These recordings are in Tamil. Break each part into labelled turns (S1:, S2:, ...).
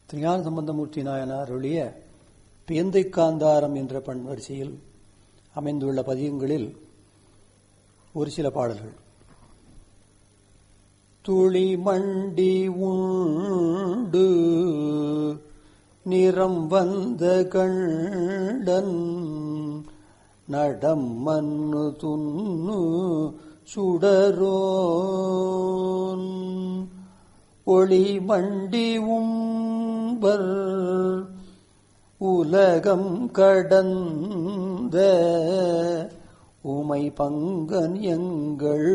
S1: திருஞான சம்பந்தமூர்த்தி நாயனார் ஒழிய பேந்தை காந்தாரம் என்ற பண் வரிசையில் அமைந்துள்ள பதியங்களில் ஒரு சில பாடல்கள் துளி மண்டி உண்டு நிறம் வந்த கண்டன் நடம் மண்ணு துண்ணு சுடரோன் ஒளி மண்டி உம்பர் உலகம் கடந்த உமை பங்கன் எங்கள்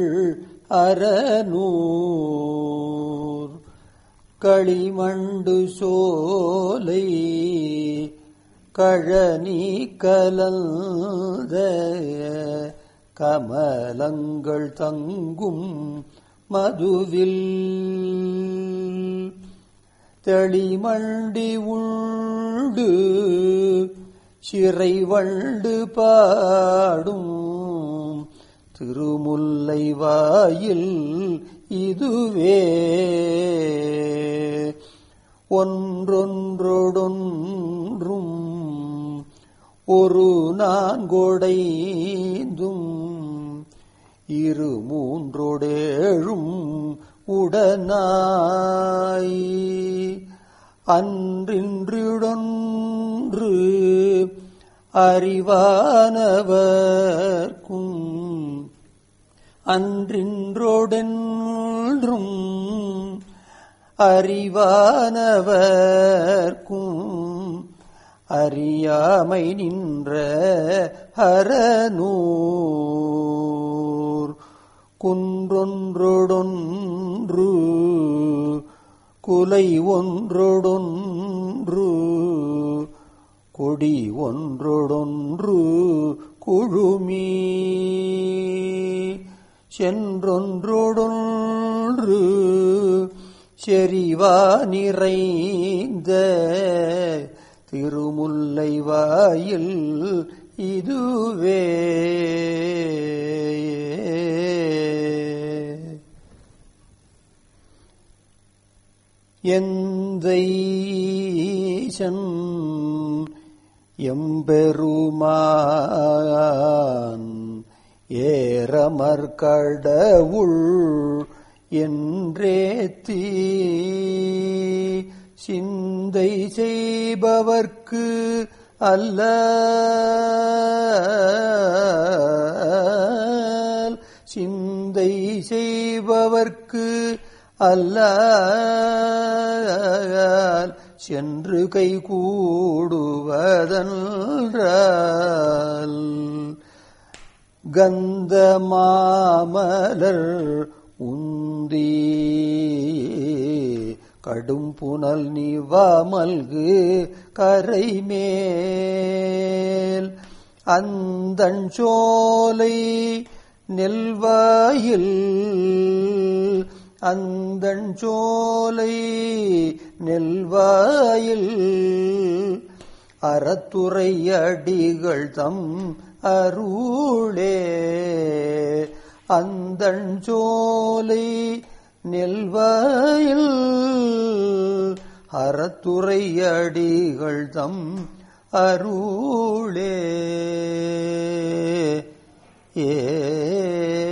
S1: அறநூர் களிமண்டு சோலை கழனி கலந்த கமலங்கள் தங்கும் மதுவில் தெளிமண்டி உண்டு சிறை வண்டு பாடும் திருமுல்லை வாயில் இதுவே ஒன்றொன்றொடொன்றும் ஒரு நான்கொடைந்தும் இரு மூன்றோடேழும் உடனாய் அன்றின்றிடொன்று அறிவானவர்க்கும் அன்றின்றோடென்றும் அறிவானவர்க்கும் அறியாமை நின்ற ஹரநூர் குன்றொன்றொடொன்று குலை ஒன்றொடொன்று கொடி ஒன்றொடொன்று குழுமி சென்றொன்றொடொன்று செறிவா நிறைந்த திருமுல்லை வாயில் இதுவே எந்தைசன் எம்பெருமான் ஏறமர் கடவுள் என்றேத்தி சிந்தை செய்பவர்க்கு அல்ல சிந்தை செய்பவர்க்கு அல்ல சென்று கை கூடுவதன்றால் கந்த மாமலர் உந்தி கடும் புனல் நிவாமல்கு கரை மேல் அந்தன் சோலை நெல்வாயில் அந்தன் சோலை நெல்வாயில் அறத்துறை அடிகள் தம் அருளே அந்தன் சோலை நெல்வாயில் அறத்துறை அடிகள் தம் அருளே ஏ